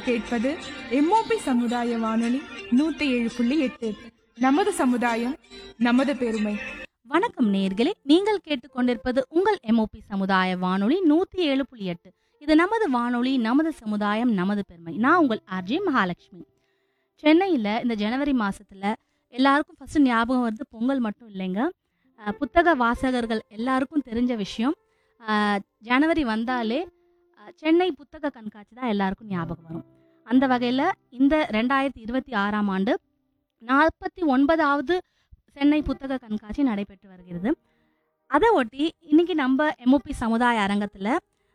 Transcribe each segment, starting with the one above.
கேட்பது எம்ஓபி சமுதாய வானொலி நூத்தி ஏழு புள்ளி எட்டு நமது சமுதாயம் நமது பெருமை வணக்கம் நேர்களே நீங்கள் கேட்டுக்கொண்டிருப்பது உங்கள் எம்ஓபி சமுதாய வானொலி நூத்தி ஏழு புள்ளி எட்டு இது நமது வானொலி நமது சமுதாயம் நமது பெருமை நான் உங்கள் ஆர்ஜே மகாலட்சுமி சென்னையில் இந்த ஜனவரி மாசத்துல எல்லாருக்கும் ஃபர்ஸ்ட் ஞாபகம் வருது பொங்கல் மட்டும் இல்லைங்க அஹ், புத்தக வாசகர்கள் எல்லாருக்கும் தெரிஞ்ச விஷயம் அஹ், ஜனவரி வந்தாலே அஹ், சென்னை புத்தக கண்காட்சி தான் எல்லாருக்கும் ஞாபகம் வரும் அந்த வகையில் இந்த ரெண்டாயிரத்தி இருபத்தி ஆறாம் ஆண்டு நாற்பத்தி ஒன்பதாவது சென்னை புத்தக கண்காட்சி நடைபெற்று வருகிறது அதை ஒட்டி இன்னைக்கு நம்ம எம்ஓபி சமுதாய அரங்கத்தில்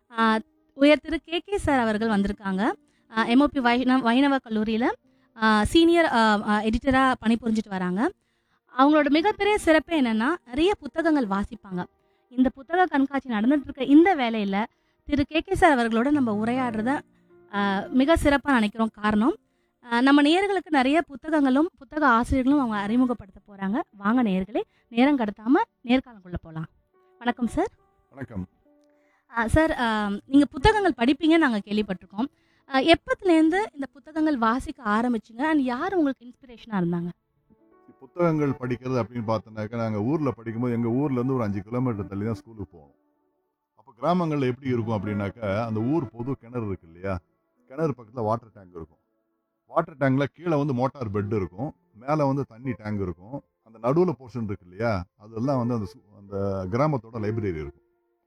உயர் திரு கே கே சார் அவர்கள் வந்திருக்காங்க எம்ஓபி வைணவ வைணவ கல்லூரியில் சீனியர் எடிட்டராக பணிபுரிஞ்சிட்டு வராங்க அவங்களோட மிகப்பெரிய சிறப்பு என்னன்னா நிறைய புத்தகங்கள் வாசிப்பாங்க இந்த புத்தக கண்காட்சி நடந்துட்டு இருக்க இந்த வேலையில் திரு கே கே சார் அவர்களோட நம்ம உரையாடுறத ஆஹ், மிக சிறப்பாக நினைக்கிறோம் காரணம் ஆஹ், நம்ம நேயர்களுக்கு நிறைய புத்தகங்களும் புத்தக ஆசிரியர்களும் அவங்க அறிமுகப்படுத்த போகிறாங்க வாங்க நேயர்களே நேரம் கடத்தாமல் நேர்காணலுக்குள்ளே போகலாம் வணக்கம் சார் வணக்கம் ஆ, சார் நீங்கள் புத்தகங்கள் படிப்பீங்கன்னு நாங்கள் கேள்விப்பட்டிருக்கோம் ஆ, எப்பத்துலேருந்து இந்த புத்தகங்கள் வாசிக்க ஆரம்பிச்சிங்க அண்ட் யார் உங்களுக்கு இன்ஸ்பிரேஷனாக இருந்தாங்க புத்தகங்கள் படிக்கிறது அப்படின்னு பார்த்தோன்னாக்கா நாங்கள் ஊரில் படிக்கும்போது எங்கள் ஊர்லேருந்து ஒரு அஞ்சு கிலோமீட்டர் தள்ளி தான் ஸ்கூலுக்கு போகணும் அப்போ கிராமங்களில் எப்படி இருக்கும் அப்படின்னாக்கா அந்த ஊர் பொது கிணறு இருக்கு இல்லையா கிணறு பக்கத்தில் வாட்டர் டேங்க் இருக்கும் வாட்டர் டேங்கில் கீழே வந்து மோட்டார் பெட் இருக்கும் மேலே வந்து தண்ணி டேங்க் இருக்கும் அந்த நடுவில் போர்ஷன் இருக்கு இல்லையா அதெல்லாம் வந்து அந்த சு- அந்த கிராமத்தோட லைப்ரரி இருக்கும்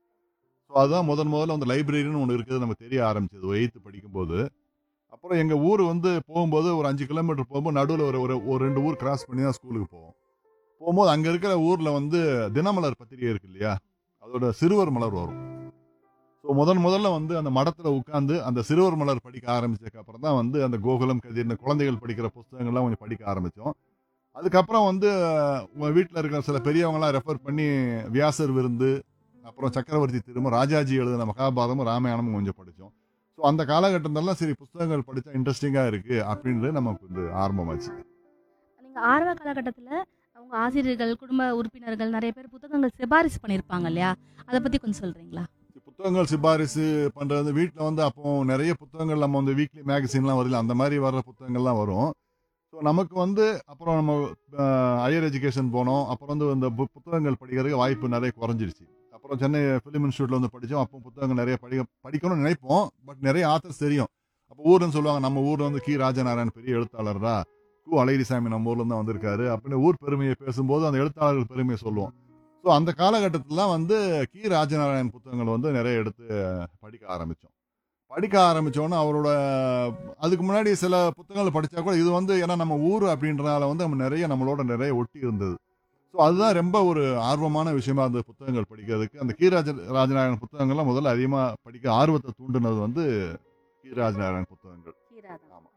ஸோ அதுதான் முதன் முதல்ல அந்த லைப்ரரின்னு ஒன்று இருக்குது நம்ம தெரிய ஆரம்பிச்சது எயித்து படிக்கும்போது அப்புறம் எங்கள் ஊர் வந்து போகும்போது ஒரு அஞ்சு கிலோமீட்டர் போகும்போது நடுவில் ஒரு ஒரு ஒரு ரெண்டு ஊர் கிராஸ் பண்ணி தான் ஸ்கூலுக்கு போவோம் போகும்போது அங்கே இருக்கிற ஊரில் வந்து தினமலர் பத்திரிகை இருக்கு இல்லையா அதோட சிறுவர் மலர் வரும் ஸோ முதன் முதல்ல வந்து அந்த மடத்தில் உட்காந்து அந்த சிறுவர் மலர் படிக்க ஆரம்பிச்சதுக்கு அப்புறம் தான் வந்து அந்த கோகுலம் கதிர்னு குழந்தைகள் படிக்கிற புஸ்தகங்கள்லாம் கொஞ்சம் படிக்க ஆரம்பித்தோம் அதுக்கப்புறம் வந்து உங்கள் வீட்டில் இருக்கிற சில பெரியவங்களாம் ரெஃபர் பண்ணி வியாசர் விருந்து அப்புறம் சக்கரவர்த்தி திரும்ப ராஜாஜி எழுதின மகாபாரதமும் ராமாயணமும் கொஞ்சம் படித்தோம் ஸோ அந்த காலகட்டத்திலலாம் சரி புஸ்தகங்கள் படித்தா இன்ட்ரெஸ்டிங்காக இருக்குது அப்படின்றது நமக்கு வந்து ஆரம்பமாச்சு நீங்கள் ஆரம்ப காலகட்டத்தில் அவங்க ஆசிரியர்கள் குடும்ப உறுப்பினர்கள் நிறைய பேர் புத்தகங்கள் சிபாரிசு பண்ணியிருப்பாங்க இல்லையா அதை பற்றி கொஞ்சம் சொல்கிறீங்களா புத்தகங்கள் சிபாரிசு பண்றது வீட்டில் வந்து அப்போ நிறைய புத்தகங்கள் நம்ம வந்து வீக்லி மேகசின்லாம் வரல அந்த மாதிரி வர்ற புத்தகங்கள்லாம் வரும் ஸோ நமக்கு வந்து அப்புறம் நம்ம ஹையர் எஜுகேஷன் போனோம் அப்புறம் வந்து இந்த பு- புத்தகங்கள் படிக்கிறதுக்கு வாய்ப்பு நிறைய குறைஞ்சிருச்சு அப்புறம் சென்னை ஃபிலிம் இன்ஸ்டியூட்ல வந்து படித்தோம் அப்போ புத்தகங்கள் நிறைய படிக்க படிக்கணும்னு நினைப்போம் பட் நிறைய ஆத்தர்ஸ் தெரியும் அப்போ ஊர்னு சொல்லுவாங்க நம்ம ஊர்ல வந்து கி ராஜநாராயண் பெரிய எழுத்தாளர்ரா கு அழகிரிசாமி நம்ம ஊர்ல இருந்து வந்திருக்காரு அப்படின்னு ஊர் பெருமையை பேசும்போது அந்த எழுத்தாளர்கள் பெருமையை சொல்லுவோம் ஸோ அந்த காலகட்டத்திலாம் வந்து கி ராஜநாராயண் புத்தகங்கள் வந்து நிறைய எடுத்து படிக்க ஆரம்பித்தோம் படிக்க ஆரம்பித்தோன்னே அவரோட அதுக்கு முன்னாடி சில புத்தகங்கள் படித்தா கூட இது வந்து ஏன்னா நம்ம ஊர் அப்படின்றனால வந்து நம்ம நிறைய நம்மளோட நிறைய ஒட்டி இருந்தது ஸோ அதுதான் ரொம்ப ஒரு ஆர்வமான விஷயமா இருந்தது புத்தகங்கள் படிக்கிறதுக்கு அந்த கி ராஜ ராஜநாராயணன் புத்தகங்கள்லாம் முதல்ல அதிகமாக படிக்க ஆர்வத்தை தூண்டுனது வந்து கி ராஜநாராயணன் புத்தகங்கள் ஆமா.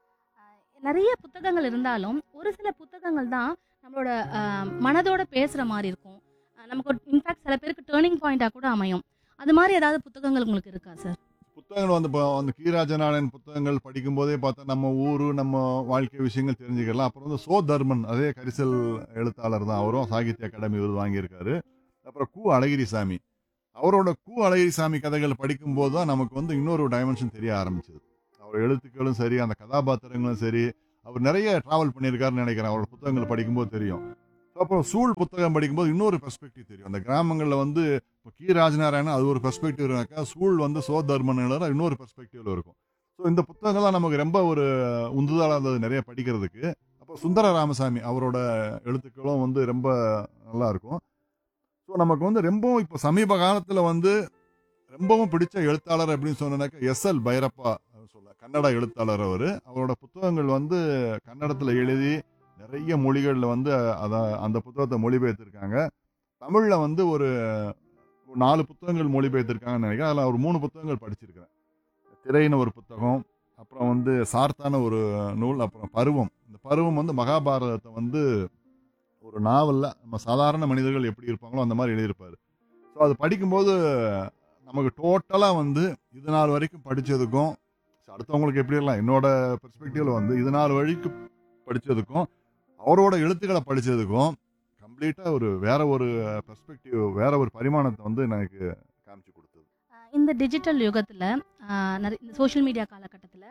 நிறைய புத்தகங்கள் இருந்தாலும் ஒரு சில புத்தகங்கள் தான் நம்மளோட ஆஹ், மனதோட பேசுகிற மாதிரி இருக்கும் ஆஹ், நமக்கு ஒரு இன்ஃபேக்ட் சில பேருக்கு டேர்னிங் பாயிண்டாக கூட அமையும் அது மாதிரி ஏதாவது புத்தகங்கள் உங்களுக்கு இருக்கா சார் புத்தகங்கள் வந்து இப்போ அந்த கி ராஜநாராயணன் புத்தகங்கள் படிக்கும்போதே பார்த்தா நம்ம ஊர் நம்ம வாழ்க்கை விஷயங்கள் தெரிஞ்சுக்கலாம் அப்புறம் வந்து சோ தர்மன் அதே கரிசல் எழுத்தாளர் தான் அவரும் சாகித்ய அகாடமி விருது வாங்கியிருக்காரு அப்புறம் கு அழகிரிசாமி அவரோட கு அழகிரிசாமி கதைகள் படிக்கும்போது தான் நமக்கு வந்து இன்னொரு டைமென்ஷன் தெரிய ஆரம்பிச்சது அவர் எழுத்துக்களும் சரி அந்த கதாபாத்திரங்களும் சரி அவர் நிறைய டிராவல் பண்ணியிருக்காருன்னு நினைக்கிறேன் அவரோட புத்தகங்கள் படிக்கும்போது தெரியும் அப்புறம் சூழ் புத்தகம் படிக்கும்போது இன்னொரு பெர்ஸ்பெக்டிவ் தெரியும் அந்த கிராமங்களில் வந்து இப்போ கி ராஜநாராயணன் அது ஒரு பெர்ஸ்பெக்டிவ் இருக்கா சூழ் வந்து சோ தர்மன் எழுதுற இன்னொரு பெர்ஸ்பெக்டிவ்ல இருக்கும் ஸோ இந்த புத்தகங்கள்லாம் நமக்கு ரொம்ப ஒரு உந்துதலாக இருந்தது நிறைய படிக்கிறதுக்கு அப்போ சுந்தர ராமசாமி அவரோட எழுத்துக்களும் வந்து ரொம்ப நல்லா இருக்கும் ஸோ நமக்கு வந்து ரொம்பவும் இப்போ சமீப காலத்தில் வந்து ரொம்பவும் பிடிச்ச எழுத்தாளர் அப்படின்னு சொன்னாக்கா எஸ் எல் பைரப்பா சொல்ல கன்னட எழுத்தாளர் அவர் அவரோட புத்தகங்கள் வந்து கன்னடத்தில் எழுதி நிறைய மொழிகளில் வந்து அதை அந்த புத்தகத்தை மொழிபெயர்த்திருக்காங்க தமிழில் வந்து ஒரு ஒரு நாலு புத்தகங்கள் மொழிபெயர்த்திருக்காங்கன்னு நினைக்கிறேன் அதில் ஒரு மூணு புத்தகங்கள் படிச்சிருக்கிறேன் திரைன்னு ஒரு புத்தகம் அப்புறம் வந்து சார்த்தான ஒரு நூல் அப்புறம் பருவம் இந்த பருவம் வந்து மகாபாரதத்தை வந்து ஒரு நாவலில் நம்ம சாதாரண மனிதர்கள் எப்படி இருப்பாங்களோ அந்த மாதிரி எழுதியிருப்பார் ஸோ அது படிக்கும்போது நமக்கு டோட்டலாக வந்து இது நாள் வரைக்கும் படித்ததுக்கும் அடுத்தவங்களுக்கு எப்படி இருக்கலாம் என்னோட பெர்ஸ்பெக்டிவ்ல வந்து இது நாள் வரைக்கும் படித்ததுக்கும் அவரோட எழுத்துக்களை படித்ததுக்கும் கம்ப்ளீட்டாக ஒரு வேற ஒரு பெர்ஸ்பெக்டிவ் வேற ஒரு பரிமாணத்தை வந்து எனக்கு காமிச்சு கொடுத்தது ஆஹ் இந்த டிஜிட்டல் யுகத்தில் நிறைய இந்த சோஷியல் மீடியா காலகட்டத்தில்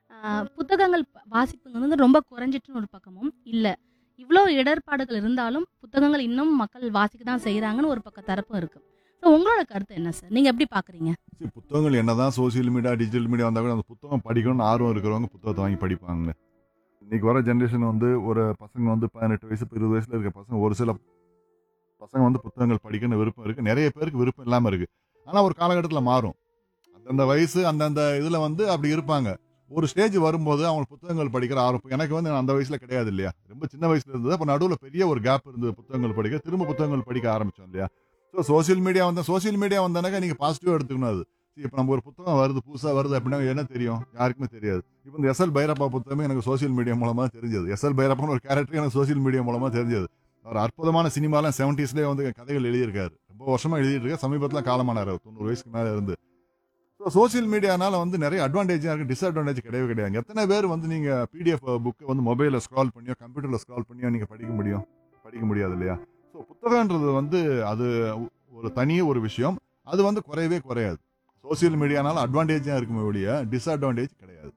ஆஹ் புத்தகங்கள் ப- வாசிப்புங்க வந்து ரொம்ப குறைஞ்சிட்டுன்னு ஒரு பக்கமும் இல்லை இவ்வளோ இடர்பாடுகள் இருந்தாலும் புத்தகங்கள் இன்னும் மக்கள் வாசிக்க தான் செய்கிறாங்கன்னு ஒரு பக்க தரப்பும் இருக்கு ஸோ உங்களோட கருத்து என்ன சார் நீங்கள் எப்படி பார்க்குறீங்க சரி, புத்தகங்கள் என்னதான் சோசியல் மீடியா டிஜிட்டல் மீடியா வந்தால் கூட அந்த புத்தகம் படிக்கணும்னு ஆர்வம் இருக்கிறவங்க புத்தகத்தை வாங்கி படிப்பாங்க இன்னைக்கு வர ஜென்ரேஷன் வந்து ஒரு பசங்க வந்து பதினெட்டு வயசு இருபது வயசுல இருக்க பசங்க ஒரு சில பசங்க வந்து புத்தகங்கள் படிக்கணும்னு விருப்பம் இருக்கு நிறைய பேருக்கு விருப்பம் இல்லாம இருக்கு ஆனா ஒரு காலகட்டத்தில் மாறும் அந்தந்த வயசு அந்தந்த இதுல வந்து அப்படி இருப்பாங்க ஒரு ஸ்டேஜ் வரும்போது அவங்க புத்தகங்கள் படிக்கிற ஆர்வம் எனக்கு வந்து அந்த வயசுல கிடையாது இல்லையா ரொம்ப சின்ன வயசுல இருந்தது அப்ப நடுவில் பெரிய ஒரு கேப் இருந்தது புத்தகங்கள் படிக்க திரும்ப புத்தகங்கள் படிக்க ஆரம்பிச்சோம் இல்லையா ஸோ சோசியல் மீடியா வந்தா சோசியல் மீடியா வந்தானாக்கா நீங்க பாசிட்டிவா எடுத்துக்கணும் அது இப்போ நம்ம ஒரு புத்தகம் வருது புதுசா வருது அப்படின்னா என்ன தெரியும் யாருக்குமே தெரியாது இப்போ இந்த எஸ்எல் பைரப்பா புத்தகமே எனக்கு சோசியல் மீடியா மூலமா தெரிஞ்சது எஸ்எல் பைரப்பான்னு ஒரு கேரக்டர் எனக்கு சோசியல் மீடியா மூலமா தெரிஞ்சது அவர் அற்புதமான சினிமாலாம் செவன்டிஸ்லேயே வந்து கதைகள் எழுதியிருக்காரு ரொம்ப வருஷமா எழுதிட்டு இருக்காரு சமீபத்தில் காலமானார் அவர் தொண்ணூறு வயசுக்கு மேலே இருந்து ஸோ சோசியல் மீடியானால வந்து நிறைய அட்வான்டேஜாக இருக்கு டிஸ்அட்வான்டேஜ் கிடையவே கிடையாது எத்தனை பேர் வந்து நீங்க பிடிஎஃப் புக்கை வந்து மொபைலில் ஸ்க்ரால் பண்ணியோ கம்ப்யூட்டரில் ஸ்க்ரால் பண்ணியோ நீங்க படிக்க முடியும் படிக்க முடியாது இல்லையா ஸோ புத்தகன்றது வந்து அது ஒரு தனி ஒரு விஷயம் அது வந்து குறையவே குறையாது சோசியல் மீடியானால அட்வான்டேஜாக இருக்குமே ஒழிய டிஸ்அட்வான்டேஜ் கிடையாது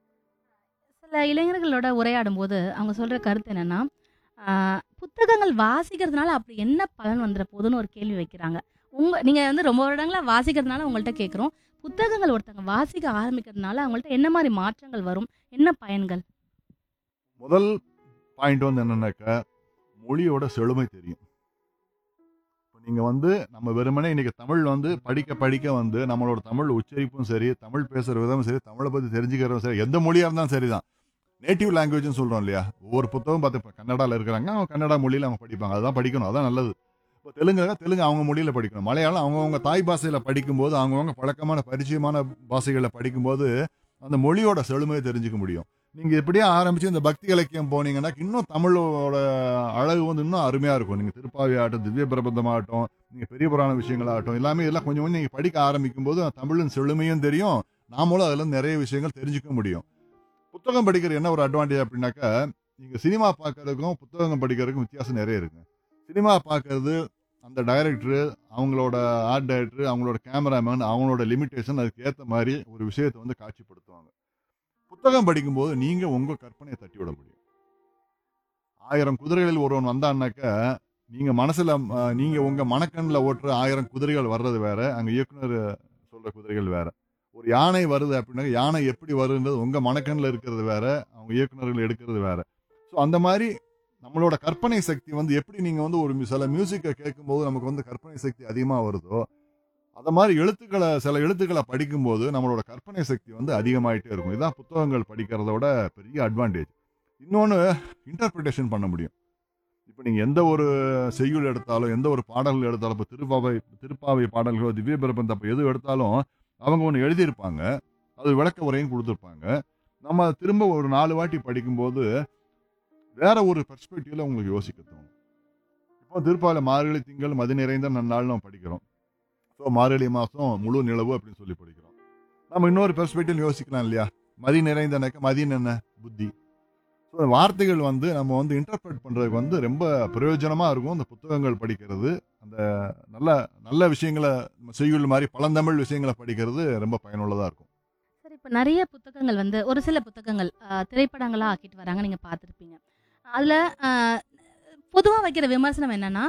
சில இளைஞர்களோட உரையாடும் போது அவங்க சொல்ற கருத்து என்னன்னா ஆஹ் புத்தகங்கள் வாசிக்கிறதுனால அப்படி என்ன பலன் வந்துட போகுதுன்னு ஒரு கேள்வி வைக்கிறாங்க உங்க நீங்க வந்து ரொம்ப வருடங்களா வாசிக்கிறதுனால உங்கள்கிட்ட கேட்குறோம் புத்தகங்கள் ஒருத்தங்க வாசிக்க ஆரம்பிக்கிறதுனால அவங்கள்ட்ட என்ன மாதிரி மாற்றங்கள் வரும் என்ன பயன்கள் முதல் பாயிண்ட் வந்து என்னன்னாக்கா மொழியோட செழுமை தெரியும் இப்போ நீங்கள் வந்து நம்ம வெறுமனே இன்னைக்கு தமிழ் வந்து படிக்க படிக்க வந்து நம்மளோட தமிழ் உச்சரிப்பும் சரி தமிழ் பேசுகிற விதமும் சரி தமிழை பற்றி தெரிஞ்சுக்கிறதும் சரி எந்த மொழியாக இருந்தாலும் சரிதான் நேட்டிவ் லாங்குவேஜ்னு சொல்கிறோம் இல்லையா ஒவ்வொரு புத்தகம் பார்த்து இப்போ கன்னடாவில் இருக்கிறாங்க அவங்க கன்னடா மொழியில் அவங்க படிப்பாங்க அதுதான் படிக்கணும் அதான் நல்லது இப்போ தெலுங்கு தெலுங்கு அவங்க மொழியில் படிக்கணும் மலையாளம் அவங்கவுங்க தாய் பாஷையில் படிக்கும்போது அவங்கவுங்க பழக்கமான பரிச்சயமான பாஷைகளில் படிக்கும்போது அந்த மொழியோட செழுமையை தெரிஞ்சுக்க முடியும் நீங்க இப்படியே ஆரம்பிச்சு இந்த பக்தி இலக்கியம் போனீங்கன்னா இன்னும் தமிழோட அழகு வந்து இன்னும் அருமையா இருக்கும் நீங்க திருப்பாவி ஆகட்டும் திவ்ய பிரபந்தம் ஆகட்டும் நீங்க பெரிய புராண விஷயங்களாகட்டும் எல்லாமே இதெல்லாம் கொஞ்சம் கொஞ்சம் நீங்க படிக்க ஆரம்பிக்கும் போது தமிழின் செழுமையும் தெரியும் நாமளும் அதுல இருந்து நிறைய விஷயங்கள் தெரிஞ்சுக்க முடியும் புத்தகம் படிக்கிற என்ன ஒரு அட்வான்டேஜ் அப்படின்னாக்கா நீங்க சினிமா பார்க்கறதுக்கும் புத்தகம் படிக்கிறதுக்கும் வித்தியாசம் நிறைய இருக்கு சினிமா பார்க்கறது அந்த டைரக்டர் அவங்களோட ஆர்ட் டைரக்டர் அவங்களோட கேமராமேன் அவங்களோட லிமிட்டேஷன் அதுக்கு ஏற்ற மாதிரி ஒரு விஷயத்தை வந்து காட்சிப்படுத்துவாங்க புத்தகம் படிக்கும்போது நீங்க உங்க கற்பனையை தட்டி விட முடியும் ஆயிரம் குதிரைகளில் ஒருவன் வந்தான்னாக்க நீங்க மனசுல அஹ், நீங்க உங்க மனக்கண்ணில் ஓட்டுற ஆயிரம் குதிரைகள் வர்றது வேற அங்க இயக்குனர் சொல்ற குதிரைகள் வேற ஒரு யானை வருது அப்படின்னா யானை எப்படி வருதுன்றது உங்க மனக்கண்ணில் இருக்கிறது வேற அவங்க இயக்குனர்கள் எடுக்கிறது வேற ஸோ அந்த மாதிரி நம்மளோட கற்பனை சக்தி வந்து எப்படி நீங்க வந்து ஒரு சில மியூசிக்கை கேட்கும்போது நமக்கு வந்து கற்பனை சக்தி அதிகமாக வருதோ அந்த மாதிரி எழுத்துக்களை சில எழுத்துக்களை படிக்கும்போது நம்மளோட கற்பனை சக்தி வந்து அதிகமாயிட்டே இருக்கும் இதுதான் புத்தகங்கள் படிக்கிறதோட பெரிய அட்வான்டேஜ் இன்னொன்று இன்டர்பிரிட்டேஷன் பண்ண முடியும் இப்போ நீங்கள் எந்த ஒரு செய்யுள் எடுத்தாலும் எந்த ஒரு பாடல்கள் எடுத்தாலும் இப்போ திருப்பாவை திருப்பாவை பாடல்களோ திவ்ய பிரபந்தம் அப்போ எது எடுத்தாலும் அவங்க ஒன்று எழுதியிருப்பாங்க அது விளக்க உரையும் கொடுத்துருப்பாங்க நம்ம அதை திரும்ப ஒரு நாலு வாட்டி படிக்கும்போது வேற ஒரு பெர்ஸ்பெக்டிவ்ல உங்களுக்கு யோசிக்க தோணும் இப்போ திருப்பாவில் மார்கழி திங்கள் மதி நிறைந்த நன்னாள் நம்ம படிக்கிறோம் ஸோ மார்கழி மாதம் முழு நிலவு அப்படின்னு சொல்லி படிக்கிறோம் நம்ம இன்னொரு பெர்ஸ்பெக்டிவ் யோசிக்கலாம் இல்லையா மதி நிறைந்தனக்க மதின்னு என்ன புத்தி ஸோ வார்த்தைகள் வந்து நம்ம வந்து இன்டர்பிரட் பண்ணுறதுக்கு வந்து ரொம்ப பிரயோஜனமாக இருக்கும் இந்த புத்தகங்கள் படிக்கிறது அந்த நல்ல நல்ல விஷயங்களை நம்ம செய்யுள் மாதிரி பழந்தமிழ் விஷயங்களை படிக்கிறது ரொம்ப பயனுள்ளதாக இருக்கும் சரி இப்போ நிறைய புத்தகங்கள் வந்து ஒரு சில புத்தகங்கள் ஆஹ் திரைப்படங்களா ஆக்கிட்டு வராங்க நீங்க பார்த்துருப்பீங்க அதுல பொதுவாக வைக்கிற விமர்சனம் என்னன்னா